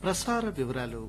ప్రసార వివరాలు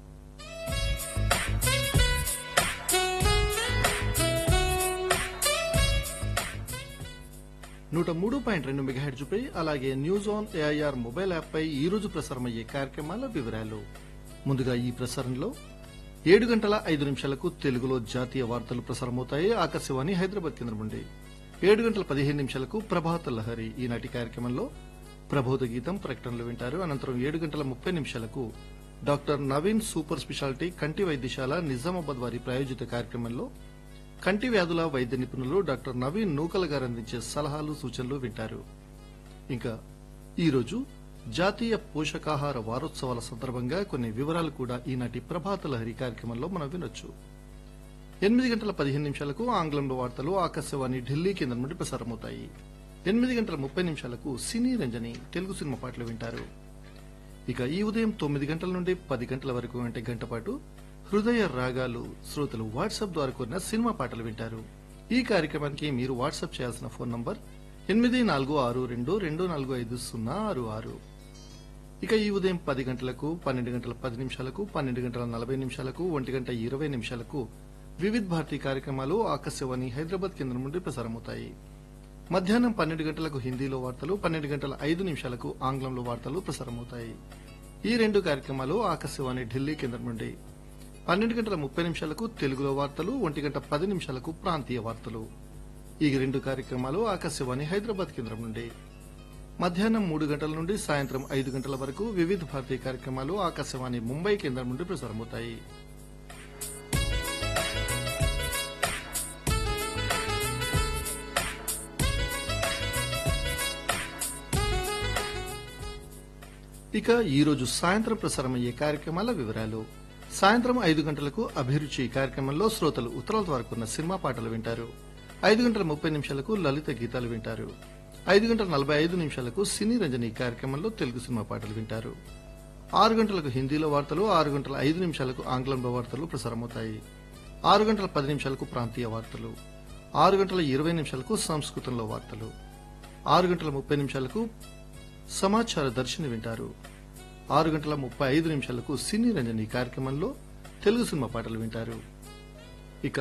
నూట మూడు పాయింట్ రెండు మెగాహెడ్జ్పై అలాగే న్యూస్ ఆన్ ఏఐఆర్ మొబైల్ యాప్పై ఈ రోజు ప్రసారమయ్యే కార్యక్రమాల వివరాలు ముందుగా ఈ ప్రసారంలో ఏడు గంటల ఐదు నిమిషాలకు తెలుగులో జాతీయ వార్తలు ప్రసారమవుతాయి ఆకాశవాణి హైదరాబాద్ కేంద్రం నుండి ఏడు గంటల పదిహేను నిమిషాలకు ప్రభాత లహరి ఈనాటి కార్యక్రమంలో ప్రబోధ గీతం ప్రకటనలు వింటారు అనంతరం ఏడు గంటల ముప్పై నిమిషాలకు డాక్టర్ నవీన్ సూపర్ స్పెషాలిటీ కంటి వైద్యశాల నిజామాబాద్ వారి ప్రాయోజిత కార్యక్రమంలో కంటి వ్యాధుల వైద్య నిపుణులు డాక్టర్ నవీన్ నూకల్ గారు అందించే సలహాలు సూచనలు వింటారు ఇంకా ఈరోజు జాతీయ పోషకాహార వారోత్సవాల సందర్భంగా కొన్ని వివరాలు కూడా ఈనాటి ప్రభాత లహరి కార్యక్రమంలో మనం వినొచ్చు ఎనిమిది గంటల పదిహేను నిమిషాలకు ఆంగ్లంలో వార్తలు ఆకాశవాణి ఢిల్లీ కేంద్రం నుండి ప్రసారమవుతాయి ఎనిమిది గంటల ముప్పై నిమిషాలకు సినీ రంజని తెలుగు సినిమా పాటలు వింటారు ఇక ఈ ఉదయం తొమ్మిది గంటల నుండి పది గంటల వరకు అంటే గంట పాటు హృదయ రాగాలు శ్రోతలు వాట్సాప్ ద్వారా కోరిన సినిమా పాటలు వింటారు ఈ కార్యక్రమానికి మీరు వాట్సాప్ చేయాల్సిన ఫోన్ నంబర్ ఎనిమిది నాలుగు ఆరు రెండు రెండు నాలుగు ఐదు సున్నా ఆరు ఆరు ఇక ఈ ఉదయం పది గంటలకు పన్నెండు గంటల పది నిమిషాలకు పన్నెండు గంటల నలభై నిమిషాలకు ఒంటి గంట ఇరవై నిమిషాలకు వివిధ్ భారతి కార్యక్రమాలు ఆకాశవాణి హైదరాబాద్ కేంద్రం నుండి ప్రసారమవుతాయి మధ్యాహ్నం పన్నెండు గంటలకు హిందీలో వార్తలు పన్నెండు గంటల ఐదు నిమిషాలకు ఆంగ్లంలో వార్తలు ప్రసారమవుతాయి ఈ రెండు కార్యక్రమాలు ఆకాశవాణి ఢిల్లీ కేంద్రం నుండి పన్నెండు గంటల ముప్పై నిమిషాలకు తెలుగులో వార్తలు ఒంటి గంట పది నిమిషాలకు ప్రాంతీయ వార్తలు ఈ రెండు కార్యక్రమాలు ఆకాశవాణి హైదరాబాద్ కేంద్రం నుండి మధ్యాహ్నం మూడు గంటల నుండి సాయంత్రం ఐదు గంటల వరకు వివిధ భారతీయ కార్యక్రమాలు ఆకాశవాణి ముంబై కేంద్రం నుండి ప్రసారమవుతాయి ఇక ఈ రోజు సాయంత్రం ప్రసారమయ్యే కార్యక్రమాల వివరాలు సాయంత్రం ఐదు గంటలకు అభిరుచి కార్యక్రమంలో శ్రోతలు ఉత్తరాల ద్వారా కొన్న సినిమా పాటలు వింటారు ఐదు గంటల ముప్పై నిమిషాలకు లలిత గీతాలు వింటారు ఐదు గంటల నలభై ఐదు నిమిషాలకు సినీ రంజని కార్యక్రమంలో తెలుగు సినిమా పాటలు వింటారు ఆరు గంటలకు హిందీలో వార్తలు ఆరు గంటల ఐదు నిమిషాలకు ఆంగ్లంలో వార్తలు ప్రసారమవుతాయి ఆరు గంటల పది నిమిషాలకు ప్రాంతీయ వార్తలు ఆరు గంటల ఇరవై నిమిషాలకు సంస్కృతంలో వార్తలు ఆరు గంటల ముప్పై నిమిషాలకు సమాచార దర్శిని వింటారు ఆరు గంటల ముప్పై ఐదు నిమిషాలకు సినీ రంజని కార్యక్రమంలో తెలుగు సినిమా పాటలు వింటారు ఇక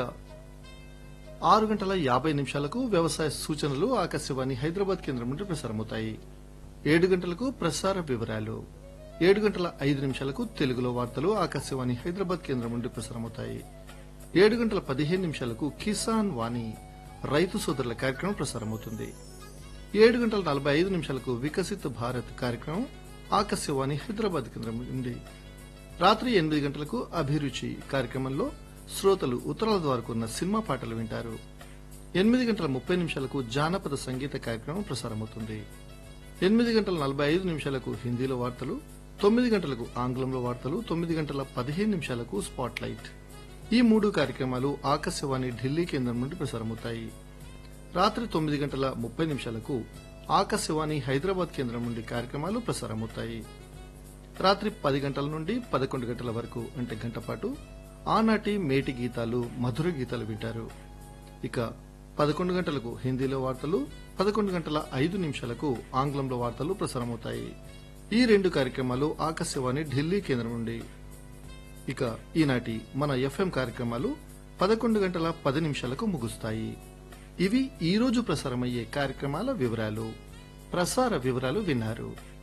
ఆరు గంటల యాభై నిమిషాలకు వ్యవసాయ సూచనలు ఆకాశవాణి హైదరాబాద్ కేంద్రం నుండి ప్రసారమవుతాయి ఏడు గంటలకు ప్రసార వివరాలు ఏడు గంటల ఐదు నిమిషాలకు తెలుగులో వార్తలు ఆకాశవాణి హైదరాబాద్ కేంద్రం నుండి ప్రసారమవుతాయి ఏడు గంటల పదిహేను నిమిషాలకు కిసాన్ వాణి రైతు సోదరుల కార్యక్రమం ప్రసారమవుతుంది ఏడు గంటల నలభై ఐదు నిమిషాలకు వికసిత్ భారత్ కార్యక్రమం ఆకాశవాణి హైదరాబాద్ కేంద్రం నుండి రాత్రి ఎనిమిది గంటలకు అభిరుచి కార్యక్రమంలో శ్రోతలు ఉత్తరాల ద్వారా కొన్న సినిమా పాటలు వింటారు ఎనిమిది గంటల ముప్పై నిమిషాలకు జానపద సంగీత కార్యక్రమం ప్రసారమవుతుంది ఎనిమిది గంటల నలభై ఐదు నిమిషాలకు హిందీలో వార్తలు తొమ్మిది గంటలకు ఆంగ్లంలో వార్తలు తొమ్మిది గంటల పదిహేను నిమిషాలకు స్పాట్ లైట్ ఈ మూడు కార్యక్రమాలు ఆకాశవాణి ఢిల్లీ కేంద్రం నుండి ప్రసారమవుతాయి రాత్రి తొమ్మిది గంటల ముప్పై నిమిషాలకు ఆకాశవాణి హైదరాబాద్ కేంద్రం నుండి కార్యక్రమాలు ప్రసారమవుతాయి రాత్రి పది గంటల నుండి పదకొండు గంటల వరకు అంటే గంట పాటు ఆనాటి మేటి గీతాలు మధుర గీతాలు వింటారు ఇక పదకొండు గంటలకు హిందీలో వార్తలు పదకొండు గంటల ఐదు నిమిషాలకు ఆంగ్లంలో వార్తలు ప్రసారమవుతాయి ఈ రెండు కార్యక్రమాలు ఆకాశవాణి ఢిల్లీ కేంద్రం నుండి ఇక ఈనాటి మన ఎఫ్ఎం కార్యక్రమాలు పదకొండు గంటల పది నిమిషాలకు ముగుస్తాయి ఇవి ఈ రోజు ప్రసారమయ్యే కార్యక్రమాల వివరాలు ప్రసార వివరాలు విన్నారు